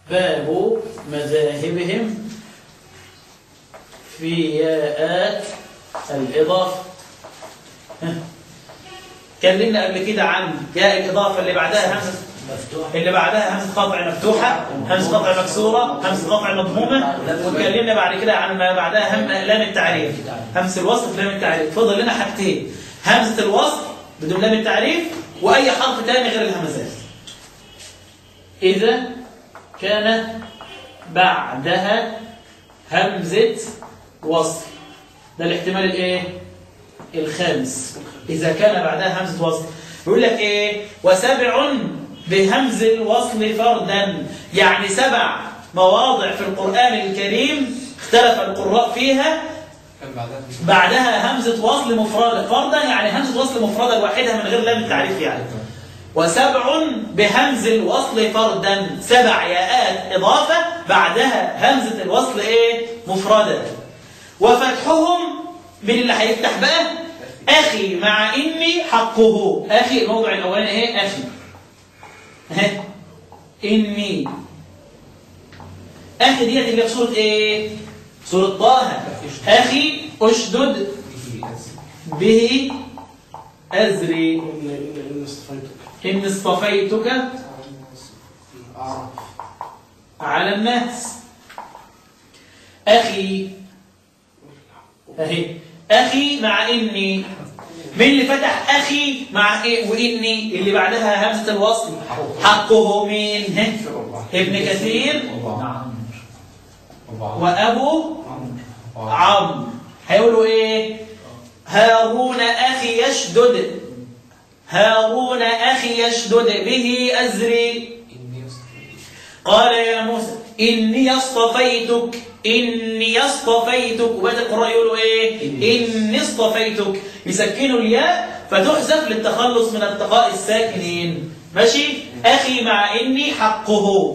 باب مذاهبهم في ياءات الإضافة ها. اتكلمنا قبل كده عن ياء الإضافة اللي بعدها همزة اللي بعدها همزة قطع مفتوحة همزة قطع مكسورة همزة قطع مضمومة واتكلمنا بعد كده عن ما بعدها هم لام التعريف همزة الوصل في لام التعريف فضل لنا حاجتين همزة الوصل بدون لام التعريف وأي حرف تاني غير الهمزات إذا كان بعدها همزة وصل ده الاحتمال الايه الخامس إذا كان بعدها همزة وصل يقول لك ايه وسبع بهمز الوصل فردا يعني سبع مواضع في القرآن الكريم اختلف القراء فيها كان بعدها بعدها همزة وصل مفردة فردا يعني همزة وصل مفردة لوحدها من غير لام التعريف يعني وسبع بهمز الوصل فردا سبع ياءات إضافة بعدها همزة الوصل إيه مفردة وفتحهم من اللي هيفتح بقى أخي مع إني حقه أخي الموضع الأولاني إيه أخي ها إني أخي ديت اللي في سورة إيه سورة طه أخي أشدد به أزري اللي اصطفيتك إن اصطفيتك أعرف على الناس أخي أهي أخي مع إني مين اللي فتح أخي مع إيه وإني اللي بعدها همزة الوصل حقه مين ها؟ ابن كثير وأبو عمرو هيقولوا إيه هارون أخي يشدد هارون أخي يشدد به أزري قال يا موسى إني اصطفيتك إني اصطفيتك وبعد القراء يقولوا إيه إني اصطفيتك يسكنوا الياء فتحذف للتخلص من التقاء الساكنين ماشي أخي مع إني حقه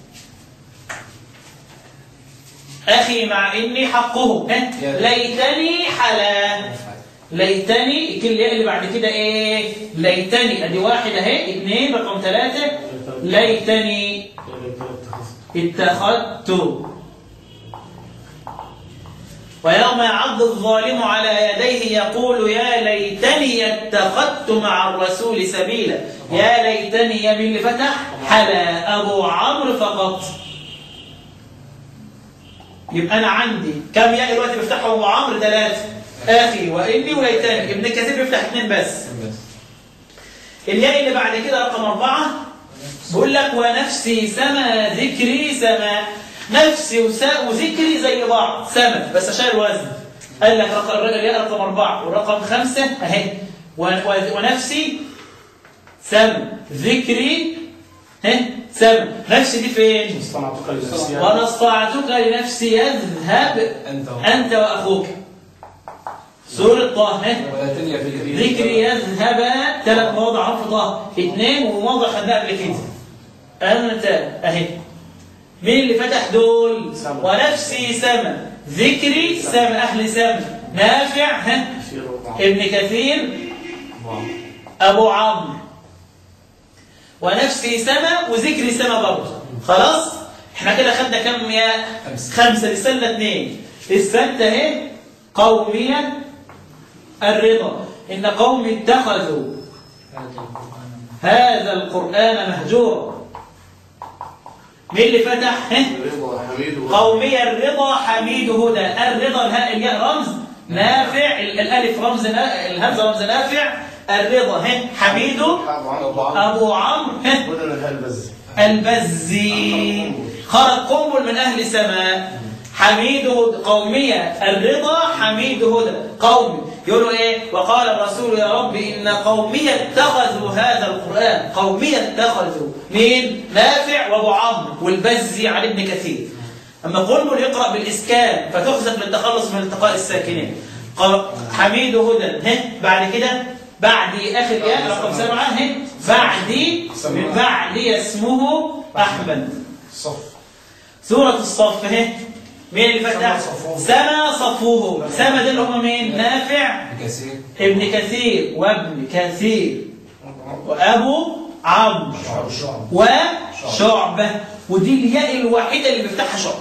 أخي مع إني حقه ها؟ ليتني حلا ليتني الكل اللي بعد كده ايه ليتني ادي واحد اهي اثنين رقم ثلاثة ليتني اتخذت ويوم يعض الظالم على يديه يقول يا ليتني اتخذت مع الرسول سبيلا يا ليتني يا من اللي فتح حلا ابو عمرو فقط يبقى انا عندي كم ياء دلوقتي بفتحهم ابو عمرو ثلاثه اخي واني وليتني ابن كثير بيفتح اثنين بس الياء اللي بعد كده رقم أربعة بيقول لك ونفسي سما ذكري سما نفسي وساء وذكري زي بعض سما بس عشان الوزن قال لك رقم الياء رقم أربعة ورقم خمسة أهي و- و- ونفسي سما ذكري ها سما نفسي دي فين؟ اصطنعتك لنفسي وأنا اصطعتك لنفسي يذهب أنت أنت وأخوك سورة طه ها؟ ولا تنيا في الكريم ذكري يذهب ثلاث مواضع حرف طه اثنين وموضع خدناه قبل كده أنت أهي مين اللي فتح دول سما. ونفسي سما ذكري سما أهل سما نافع ها في ربع ابن كثير أبو عمرو ونفسي سما وذكري سما برضه خلاص احنا كده خدنا كم يا خمسة. خمسة لسه لنا اثنين الستة اهي قومية الرضا إن قوم اتخذوا هذا القرآن مهجورا مين اللي فتح ها؟ رضا حميد و- قومية الرضا حميد هدى الرضا الهاء الياء رمز نافع ال- الألف رمز نا... الهمزة رمز نافع الرضا ها حميد أبو عمرو أبو عمرو ها بدل الهلبز البزي خرج قنبل من أهل سماء حميد هدى قومية الرضا حميد هدى قوم يقولوا إيه وقال الرسول يا رب إن قومي اتخذوا هذا القرآن قومي اتخذوا مين نافع وابو عمرو والبزي عن ابن كثير أما قنبل يقرأ بالإسكان فتحذف للتخلص من التقاء الساكنين ق- حميد هدى ها بعد كده بعد آخر ياء رقم سبعة ها بعدي من بعدي اسمه أحمد صف سورة الصف اهي مين اللي فتح؟ سما صفوه. سما صفوه سما دول هم مين؟ نافع كثير ابن كثير وابن كثير وأبو عمرو شعب وشعبة ودي الياء الوحيدة اللي بيفتحها شعبة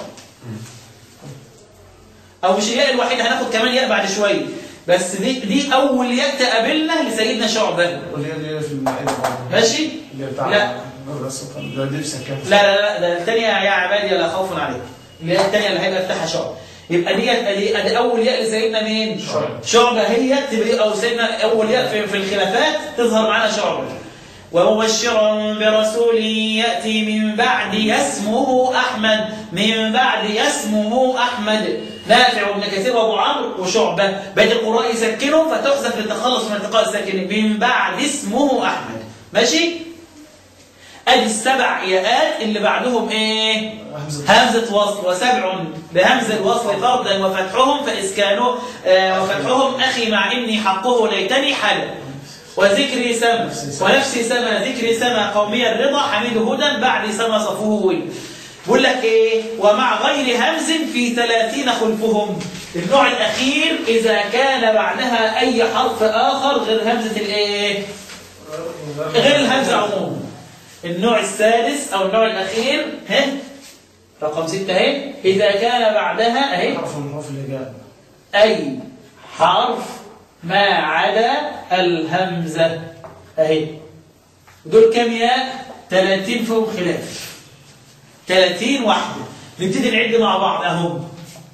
أو مش الياء الوحيدة هناخد كمان ياء بعد شوية بس دي, دي أول ياء تقابلنا لسيدنا شعبة واللي هي اللي هي في المائدة برضه. ماشي؟ اللي بتاع لا. الرسول ده دي في سكن لا لا لا ده الثانية يا عبادي لا خوف عليكم اللي هي الثانية اللي هيبقى يفتحها شعبة يبقى دي ادي ادي اول ياء لسيدنا مين؟ شعبة. شعبة هي تبقى دي او سيدنا اول ياء في, في الخلافات تظهر معانا شعبة ومبشرا برسول ياتي من بعد اسمه احمد من بعد اسمه احمد نافع وابن كثير وابو عمرو وشعبة بقيه القراء يسكنوا فتحذف للتخلص من التقاء الساكنين من بعد اسمه احمد ماشي؟ ادي السبع ياءات اللي بعدهم ايه؟ همزة همزة وصل وسبع بهمز الوصل فردا وفتحهم فإسكانه آه وفتحهم أخي مع إني حقه ليتني حل وذكري سما ونفسي سما ذكري سما قومي الرضا حميد هدى بعد سما صفوه ول بقول لك ايه ومع غير همز في ثلاثين خلفهم النوع الأخير إذا كان بعدها أي حرف آخر غير همزة الايه غير الهمزة عموما النوع السادس أو النوع الأخير ها رقم ستة اهي إذا كان بعدها اهي حرف من حروف الإجابة أي حرف ما عدا الهمزة اهي دول كام ياء 30 فيهم خلاف 30 واحدة نبتدي نعد مع بعض اهم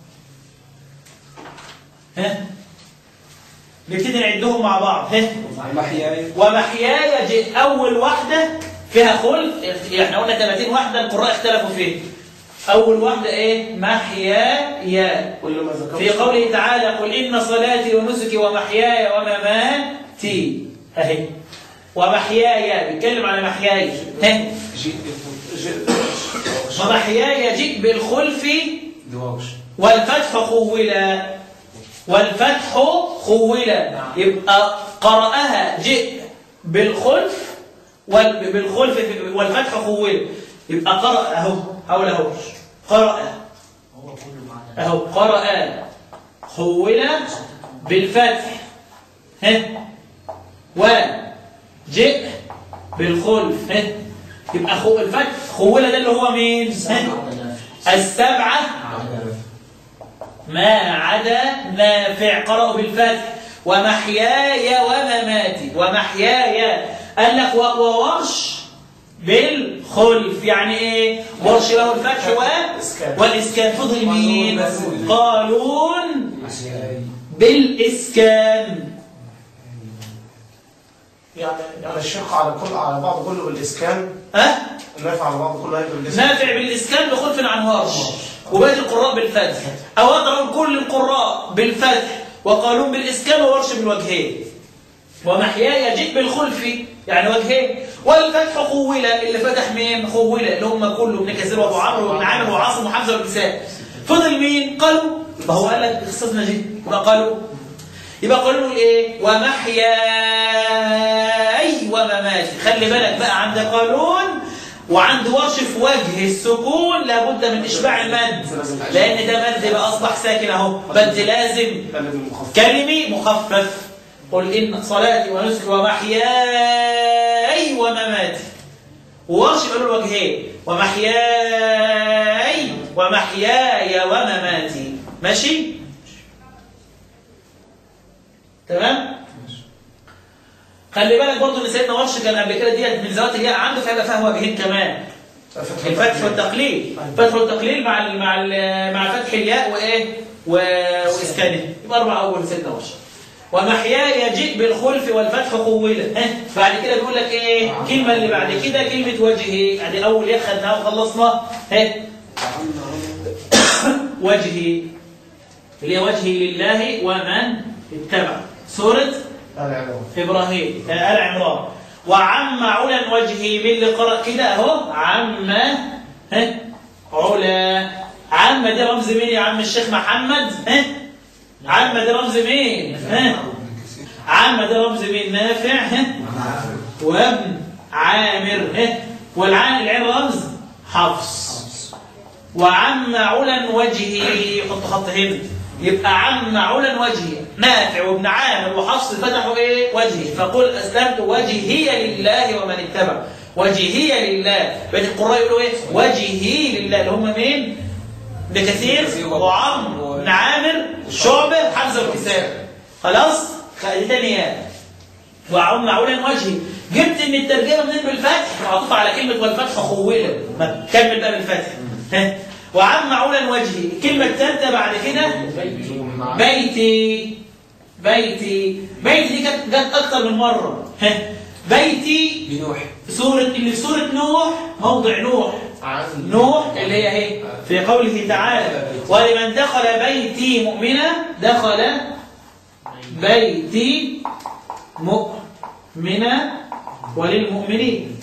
ها نبتدي نعدهم مع بعض ها محياي ومحياي جئ أول واحدة فيها خلف احنا قلنا 30 واحدة القراء اختلفوا فيه أول واحدة إيه محياي كل ما ذكرت في قوله تعالى قل إن صلاتي ونسكي ومحياي ومماتي أهي ومحياي بيتكلم على محياي ها جيء جيء ومحياي جئ بالخلف دواوش والفتح خولا والفتح خولا يبقى قرأها جئ بالخلف وال- بالخلف في- والفتح خولا يبقى قرأ اهو حول اهو قرأ اهو قرأ خولا بالفتح ها وجئ بالخلف ها يبقى خو الفتح خولا ده اللي هو مين ها السبعة ما عدا نافع قرأوا بالفتح ومحياي ومماتي ومحياي قال لك و- وورش بالخلف يعني ايه ورش له الفتح و والاسكان فضل مين قالون بالاسكان يعني يعني الشق على كل على بعض كله بالإسكان ها النافع على بعض كله هيبقى بالإسكان نافع بالإسكان بخلف عن ورش وباقي القراء بالفتح أو أقدر أقول كل القراء بالفتح وقالون بالإسكان وورش بالوجهين ومحياي جئ بالخلف يعني وجهين والفتح خوله اللي فتح مين خوله اللي هم كله ابن كثير وابو عمرو وابن عامر وعاصم وحمزه والكساء فضل مين قالوا فهو قال لك اختصاصنا جه يبقى قالوا يبقى قالوا له ايه ومحياي ومماتي خلي بالك بقى عند قانون وعند ورش في وجه السكون لابد من اشباع المد لان ده مد بقى اصبح ساكن اهو مد لازم كلمة المخفف كلمي مخفف قل إن صلاتي ونسكي ومحياي ومماتي وورش يقولوا الوجهين ومحياي ومحياي ومماتي ماشي تمام خلي بالك برضه ان سيدنا ورش كان قبل كده ديت من ذوات الياء عنده فيبقى فيها وجهين كمان الفتح والتقليل الفتح والتقليل مع ال مع ال مع فتح الياء وايه و- واسكانه يبقى اربع اول سيدنا ورش ومحياي جئ بالخلف والفتح خوله ها بعد كده بيقول لك ايه الكلمه اللي بعد كده كلمه وجهي ادي اول ياء خدناها وخلصنا ها وجهي اللي هي وجهي لله ومن اتبع سوره آل عمران إبراهيم آه، آل عمران وعم علا وجهي من اللي قرأ كده أهو عم ها علا عم دي رمز مين يا عم الشيخ محمد ها عم دي رمز مين ها عم دي رمز مين نافع ها وابن عامر ها والعين العين رمز حفص وعم علا وجهي حط خط هنا يبقى عم علا وجهي نافع وابن عامر وحفص فتحوا ايه وجهي فقل اسلمت وجهي لله ومن اتبع وجهي لله بين القراء يقولوا ايه وجهي لله اللي هم مين ابن كثير وعمرو بن عامر شعبه حمزه والكساء خلاص دي تاني وعم معولا وجهي جبت ان الترجمه منين بالفتح معطوف على كلمه والفتح خوله ما كمل بقى بالفتح ها وعم معولا وجهي الكلمه الثالثه بعد كده بيتي بيتي بيتي دي كانت جت اكتر من مره ها بيتي بنوح سوره اللي في سوره نوح موضع نوح عن نوح اللي هي ايه في قوله تعالى ولمن دخل بيتي مؤمنا دخل بيتي مؤمنا وللمؤمنين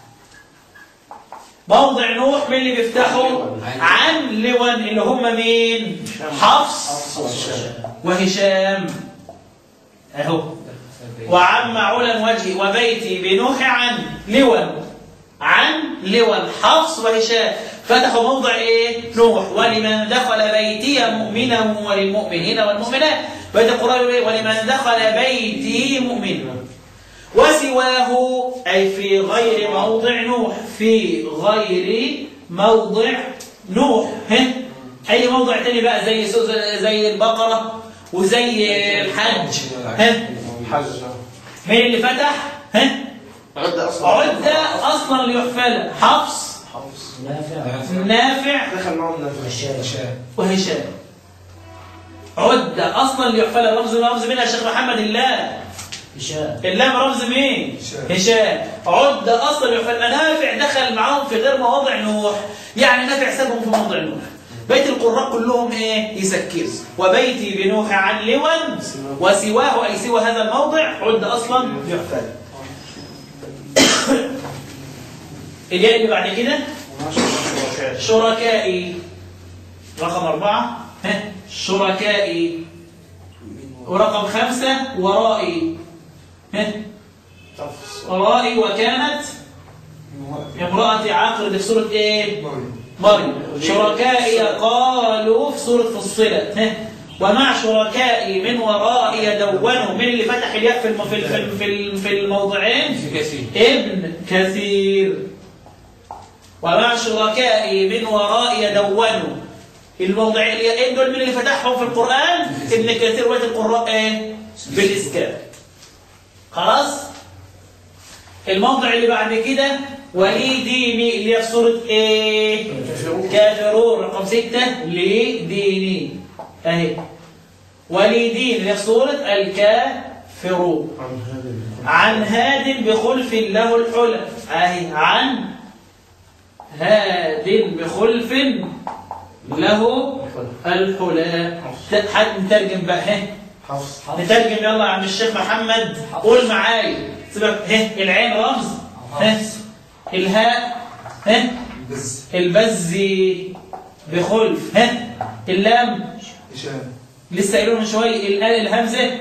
موضع نوح من اللي بيفتحوا عن لون اللي هم مين حفص وهشام اهو وعم علا وجهي وبيتي بنوح عن لون عن لون حفص وهشام فتحوا موضع ايه نوح ولمن دخل بيتي مؤمنا وللمؤمنين والمؤمنات بيت القرآن يقول إيه؟ ولمن دخل بيتي مؤمنا وسواه أي في غير موضع نوح في غير موضع نوح ها أي موضع تاني بقى زي سو- زي البقرة وزي الحج ها حج مين اللي فتح ها عدة أصلا عد أصلا ليحفل حفص حفص نافع دخل معهم نافع هشام وهشام عد أصلا ليحفل الرمز رمز منها الشيخ محمد الله هشام اللام رمز مين؟ هشام. هشام عد اصلا يحفل نافع دخل معاهم في غير مواضع نوح يعني نافع سابهم في موضع نوح بيت القراء كلهم ايه يسكروا وبيتي بنوح عن لون وسواه اي سوى هذا الموضع عد اصلا يحفل الياء اللي بعد كده شركائي رقم أربعة ها شركائي ورقم خمسة ورائي ها تفص ورائي وكانت امرأة عاقر دي في سورة ايه؟ مريم شركائي قالوا في سورة فصلت ها ومع شركائي من ورائي دونوا من اللي فتح الياء في الم- في في في- في الموضعين في كثير ابن كثير ومع شركائي من ورائي دونوا الموضع اليائين دول من اللي فتحهم في القرآن ابن كثير وقت القراء ايه بالإسكان خلاص الموضع اللي بعد كده ولي ديني اللي هي في سورة ايه كافرون رقم ستة لي ديني اهي ولي دين اللي هي في سورة الكافرون عن هذا عن هاد بخلف له الحلى اهي عن هاد بخلف له الحلى حد نترجم بقى ها حفص نترجم يلا يا عم الشيخ محمد قول معايا سيبك ها العين رمز ها الهاء ها بز البز بخلف ها اللام هشام لسه قايلين من شويه الال الهمزه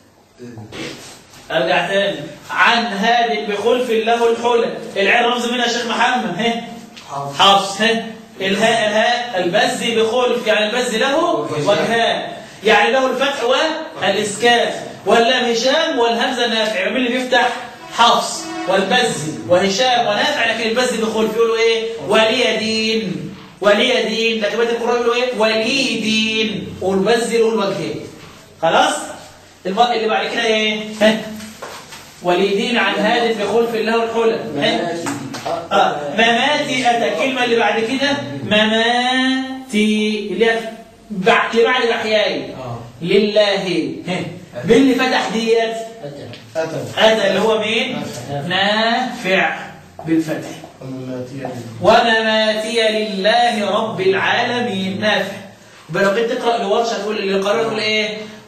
ارجع تاني عن هاد بخلف له الحلى العين رمز منها يا شيخ محمد ها حفص ها الهاء الهاء البز بخلف يعني البز له والهاء يعني له الفتح والاسكان واللام هشام والهمزه نافع مين اللي بيفتح حفص والبز وهشام ونافع لكن البز بخلف يقولوا ايه ولي دين ولي دين لكن بيت القرآن يقولوا ايه ولي دين والبز له الوجهين خلاص المرء اللي بعد كده ايه ها ولي دين عن هادف بخلف له الحلى ها؟ آه. مماتي أتى الكلمة اللي بعد كده مماتي اللي هي بعد بعد الأحياء اه لله ها. مين اللي فتح ديت أتى أتى اللي هو مين نافع بالفتح ومماتيا ومماتي لله رب العالمين نافع يبقى لو جيت تقرا لورش هتقول اللي قرأ تقول ايه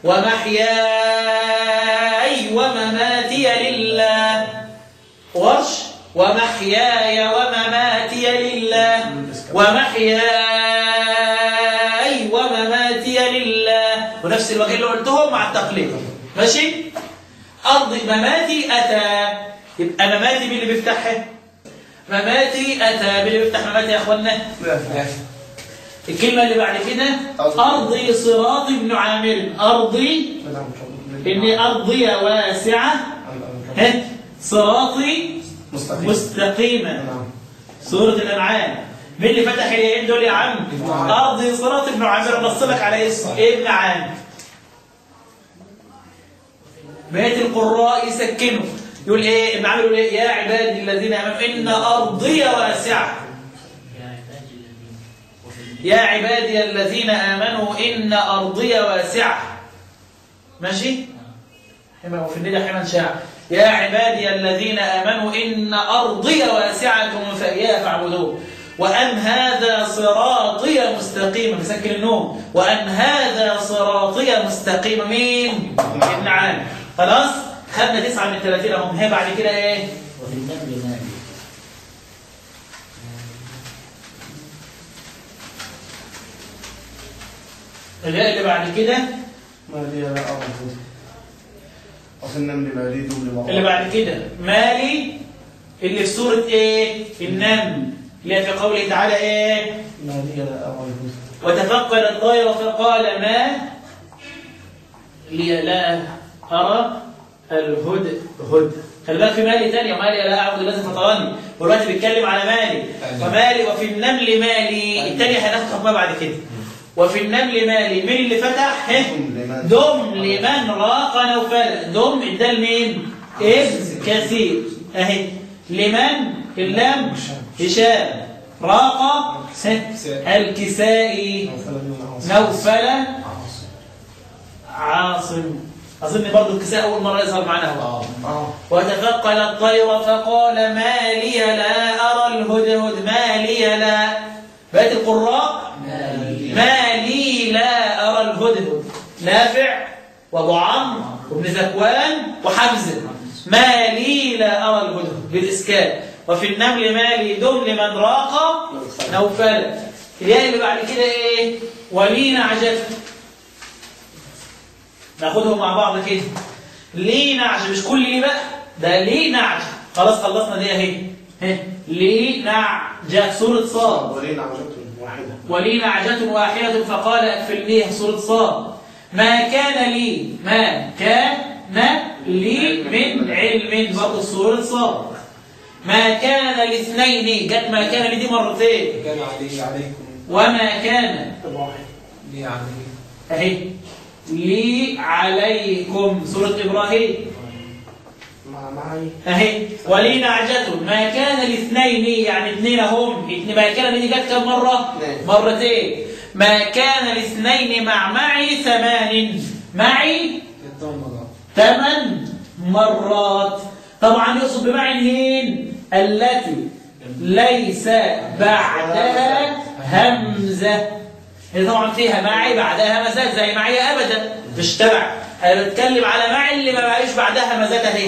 ومحياي ومماتي لله ورش ومحياي ومماتي لله ومحياي ومماتي لله ونفس الوجه اللي قلتهم مع التقليد ماشي أرض مماتي أتى يبقى مماتي مين اللي بيفتحها مماتي أتى مين اللي بيفتح مماتي يا أخوانا نافع الكلمة اللي بعد كده أرضي صراط بن عامر أرضي إن أرضي واسعة ها صراطي مستقيم مستقيما نعم سورة الأنعام مين اللي فتح اليدين دول يا عم؟ ابن عامر. أرض صراط ابن عامر نص لك على اسم ابن عامر بقية القراء يسكنوا يقول ايه ابن عامر يقول ايه يا عبادي الذين امنوا ان ارضي واسعه يا عبادي الذين امنوا ان ارضي واسعه ماشي حما وفي الندى حما شاع يا عبادي الذين امنوا ان ارضي واسعه فاياي فاعبدون وان هذا صراطي مستقيما مسكن النوم وان هذا صراطي مستقيما مين ابن عامر خلاص خدنا تسعة من 30 اهم هي بعد كده ايه وفي النمل مالي الهاء اللي بعد كده ما لي لا أعرف وفي النمل ما لي ذو اللي بعد كده مالي اللي في سورة ايه النمل اللي هي في قوله تعالى ايه ما لي لا أعرف وتفقد الطير فقال ما لي لا أرى الهد هد خلي بالك في مالي تاني ومالي لا أعبد الذي فطرني والوقت بيتكلم على مالي ومالي وفي النمل مالي التاني هناخد حكمها بعد كده وفي النمل مالي مين اللي فتح؟ ها؟ لمن دم لمن راق نوفل دم ادى لمين؟ ابن كثير اهي لمن اللام هشام راق الكسائي نوفل عاصم اظن برضو الكساء اول مره يظهر معنا هو آه وتفقد الطير فقال ما لي لا ارى الهدهد ما لي لا بقيت القراء ما لي لا أرى الهدهد نافع وابو عمرو وابن ذكوان وحمزة ما لي لا أرى الهدهد بالإسكان وفي النمل ما لي دم لمن راق نوفل الياء اللي بعد كده إيه ولي نعجة ناخدهم مع بعض كده ليه نعجة مش كل ليه بقى ده ليه نعجة خلاص خلصنا دي اهي ها ليه نعجة سورة صاد ولينا عجبة واحدة ولي نعجة واحدة فقال أكفلنيها سورة صاد ما كان لي ما كان لي من علم برضه سورة صاد ما كان لاثنين جت ما كان لي دي مرتين كان علي عليكم وما كان لي علي اهي لي عليكم سورة إبراهيم مع معي اهي ولي نعجة ما كان لاثنين يعني اثنين هم اتنين- ما كان دي جت كم مرة؟ اثنين. مرتين ما كان لاثنين مع معي ثمان معي الثوم مرات ثمان مرات طبعا يقصد بمعنى هين التي ليس بعدها همزة هي طبعا فيها معي بعدها همزات زي معي أبدا مش تبع أنا بتكلم على معي اللي ما معيش بعدها همزات أهي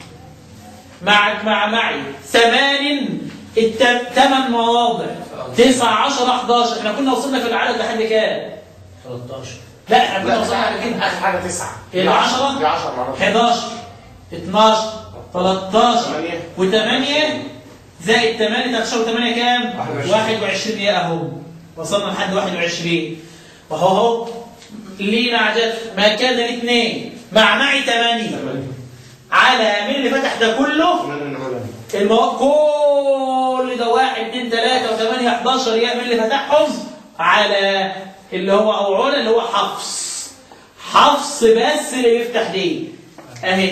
مع مع معي ثمان الت- ثمان مواضع تسعة عشر 11 احنا كنا وصلنا في العدد لحد كام؟ 13 لا احنا كنا لا وصلنا على كده آخر حاجة تسعة إيه العشرة؟ دي 10 مرات 11 12 13 ثمانية. و8 زائد 8 13 و8 كام؟ 21. 21 يا اهو وصلنا لحد 21 وهو هو لينا عجب ما كان الاثنين مع معي 8 على مين اللي فتح ده كله؟ من العلماء المواقع كل ده 1 2 3 و8 11 يا مين اللي فتحهم؟ على اللي هو او علا اللي هو حفص حفص بس اللي بيفتح دي اهي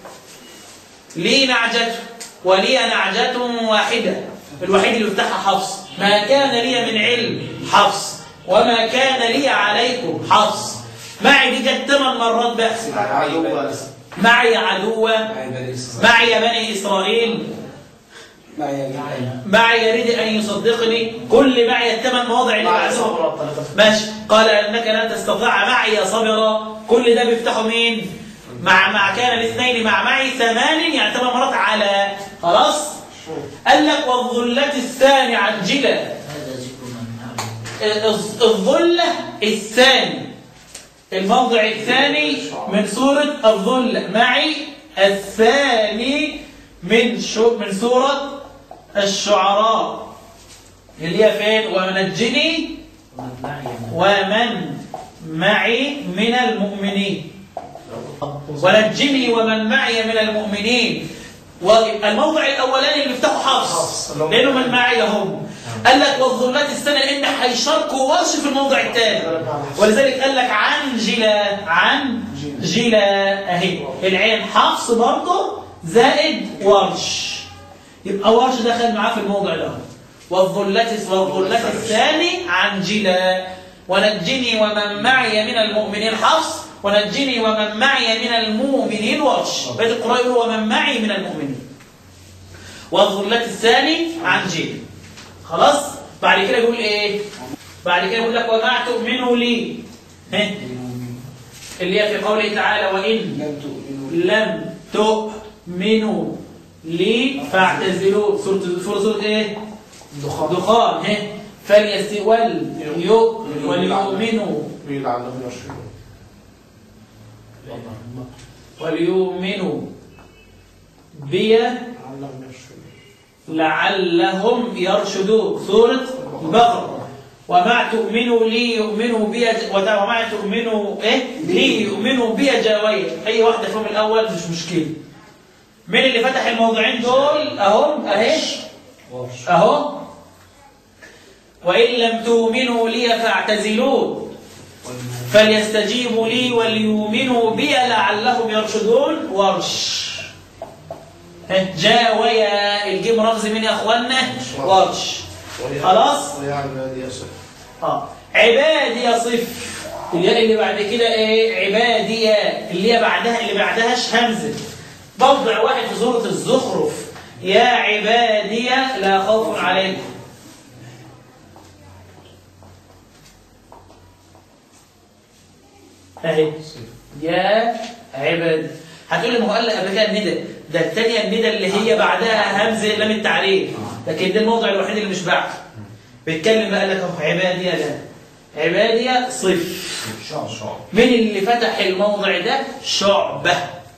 لي نعجة ولي نعجة واحدة الوحيد اللي بيفتحها حفص ما كان لي من علم حفص وما كان لي عليكم حفص معي دي جت ثمان مرات بس عدو معي عدوة معي بني إسرائيل معي بني إسرائيل معي الآن معي يريد أن يصدقني كل معي الثمان مواضع اللي مع بعدهم صبر الطريقة ماشي قال انك لن تستطيع معي صبرا كل ده بيفتحوا مين مع مع كان الاثنين مع معي ثمان يعني ثمان مرات على خلاص قال لك والظلة الثاني عجلة هذا ذكر من نعلم الظ- الظلة الثاني الموضع الثاني من سورة الظلة معي الثاني من شو من سورة الشعراء اللي هي فين ونجني ومن معي من ومن معي من المؤمنين ونجني ومن معي من المؤمنين واجب الموضع الاولاني اللي بيفتحوا حفص حفص، اللي هم- لانه من معي هم قال لك والظلات السنه ان هيشاركوا ورش في الموضع الثاني ولذلك قال لك عن جلا عن جلا اهي العين حفص برضه زائد ورش يبقى ورش دخل معاه في الموضع ده والظلات والظلات الثاني عن جلا ونجني ومن معي من المؤمنين حفص ونجني ومن معي من المؤمنين ورش بيت القراء يقول ومن معي من المؤمنين والظلات الثاني عن جيل خلاص بعد كده يقول ايه بعد كده يقول لك وما تؤمنوا لي ها؟ اللي هي في قوله تعالى وإن لم تؤمنوا لم تؤمنوا لي فاعتزلوا سورة سورة سورة ايه دخان دخان ها فليست وليؤ- وليؤمنوا لعلهم يرشدون وليؤمنوا بي لعلهم يرشدون لعلهم يرشدون سورة البقرة وما تؤمنوا لي يؤمنوا بي وما تؤمنوا ايه لي يؤمنوا بي جاوية اي واحدة فيهم الاول مش مشكلة مين اللي فتح الموضوعين دول اهم اهي ورش اهو وان لم تؤمنوا لي فاعتزلون فليستجيبوا لي وليؤمنوا بي لعلهم يرشدون ورش ها، جاوية الجيم رمز مين يا اخوانا ورش وهي- خلاص؟ ويا عبادي يصف اه عبادي يصف الياء اللي بعد كده ايه عبادي اللي هي بعدها اللي بعدهاش همزه موضع واحد في سوره الزخرف يا عبادي لا خوف عليكم اهي يا عبادي هتقول لي ما هو قال لك قبل كده الندى ده الثانيه الندى اللي هي بعدها همزه لام التعريف لكن ده الموضع الوحيد اللي مش بعده بيتكلم بقى لك اهو عبادي لا عبادي صف شعر شعر مين اللي فتح الموضع ده شعبة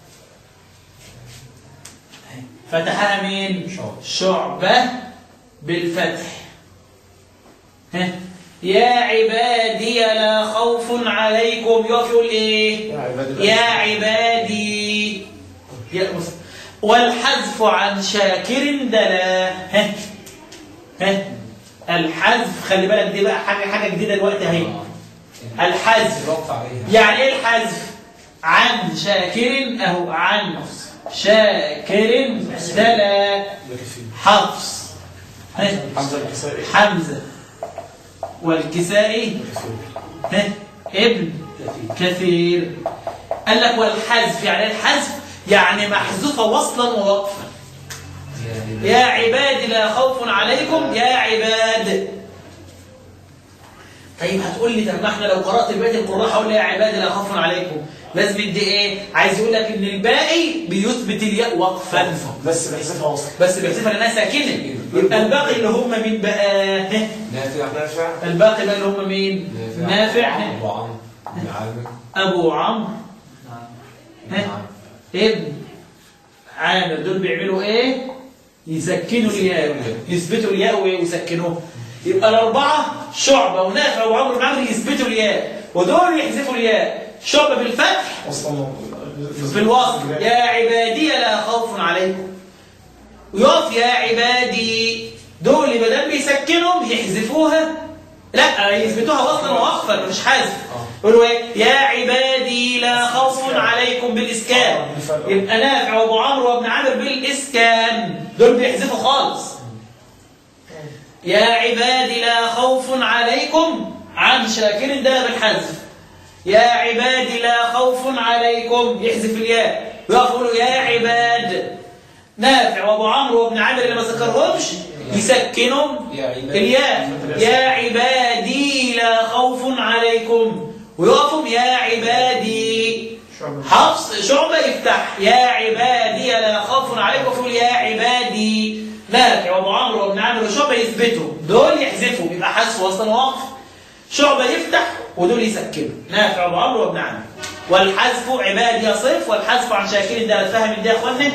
فتحها مين شعبة. شعبة بالفتح ها يا عبادي لا خوف عليكم يقف يقول ايه يا عبادي يا عبادي يا بص. والحذف عن شاكر دلا ها ها الحذف خلي بالك دي بقى حاجه حاجه جديده دلوقتي اهي الحذف الوقت عليها يعني ايه الحذف عن شاكر اهو عن شاكر دلا حفص ها؟ حمزة الكسائي حمزه والكسائي ها؟ ابن كثير قال لك والحذف يعني إيه الحذف يعني محذوفه وصلا ووقفا يا عباد لا خوف عليكم يا عباد طيب هتقول لي طب ما احنا لو قرات بقيه القراء هقول يا عباد لا خوف عليكم لازم يدي ايه عايز يقول لك ان الباقي بيثبت الياء وقفا بس بحذفها وصل بس بيحذفها لانها ساكنه يبقى الباقي اللي هم مين بقى ها؟ نافع نافع الباقي بقى اللي هم مين نافع ها؟ أبو عمرو بن عامر ابو عمرو ها؟ ابن عامر دول بيعملوا ايه يسكنوا الياء يثبتوا الياء ويسكنوها يبقى الاربعه شعبه ونافع وعمرو بن عمرو يثبتوا الياء ودول يحذفوا الياء شعبه بالفتح وصلا في الوصل يا عبادي لا خوف عليكم ويقف يا عبادي دول ما دام بيسكنهم يحذفوها لا يثبتوها وصلا ووقفا مش حذف يقولوا ايه يا عبادي لا خوف عليكم بالاسكان يبقى نافع وابو عمرو وابن عامر بالاسكان دول بيحذفوا خالص يا عبادي لا خوف عليكم عن شاكر ده بالحذف يا عبادي لا خوف عليكم يحذف الياء ويقف يقولوا يا عباد نافع وابو عمرو وابن عامر اللي ما ذكرهمش يسكنهم يا عباد الياء يا عبادي لا خوف عليكم ويقفوا يا عبادي حفص شعبة يفتح يا عبادي لا خوف عليكم يقول يا عبادي نافع وابو عمرو وابن عامر وشعبة يثبتوا دول يحذفوا يبقى حذف وصلا وقف شعبة يفتح ودول يسكنوا نافع وابو عمرو وابن عامر والحذف عبادي يصف والحذف عن شاكر ده فاهم ده يا اخوانا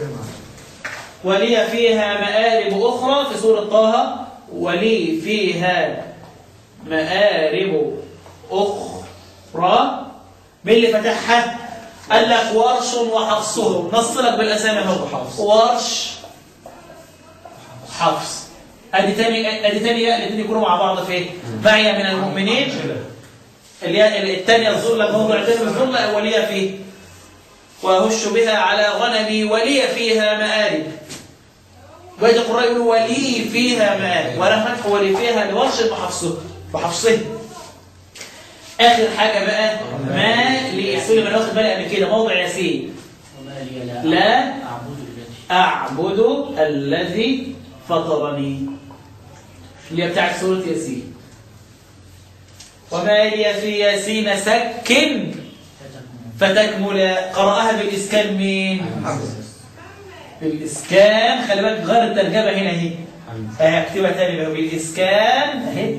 ولي فيها مآرب أخرى في سورة طه ولي فيها مآرب أخرى مين اللي فتحها؟ قال لك ورش وحفصه نص لك بالاسامي اهو ورش حفص ادي تاني ادي تاني ياء الاثنين يكونوا مع بعض فين معي من المؤمنين الياء الثانيه الظله موضع تاني الظله اوليه فيه وهش بها على غنمي ولي فيها مآرب بقية القراء يقولوا ولي فيها مآرب ولا فتح ولي فيها لورش بحفصه بحفصه آخر حاجة بقى ما ليسير من واخد بالي قبل كده موضع ياسين وما لي لا لا أعبد الذي أعبد الذي فطرني اللي هي بتاعت سورة ياسين وما لي في ياسين سك فتكون فتكمل قرأها بالإسكان مين؟ بالإسكان خلي بالك غير الترجمة هنا اهي اهي اكتبها تاني بقى بالإسكان اهي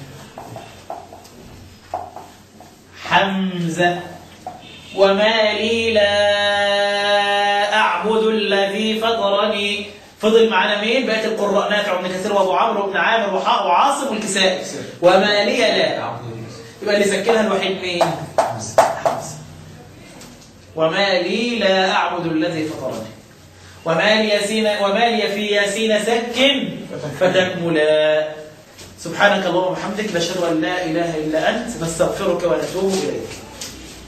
حمزة وما لي لا أعبد الذي فطرني فضل معانا مين؟ بقيت القراء نافع وابن كثير وابو عمرو وابن عامر وحاء وعاصم والكسائي وما لي لا يبقى اللي سكنها الوحيد مين؟ حمزة وما لي لا أعبد الذي فطرني وما لي ياسين وما لي في ياسين سك فتكملا سبحانك اللهم وبحمدك نشهد أن لا إله إلا أنت نستغفرك ونتوب إليك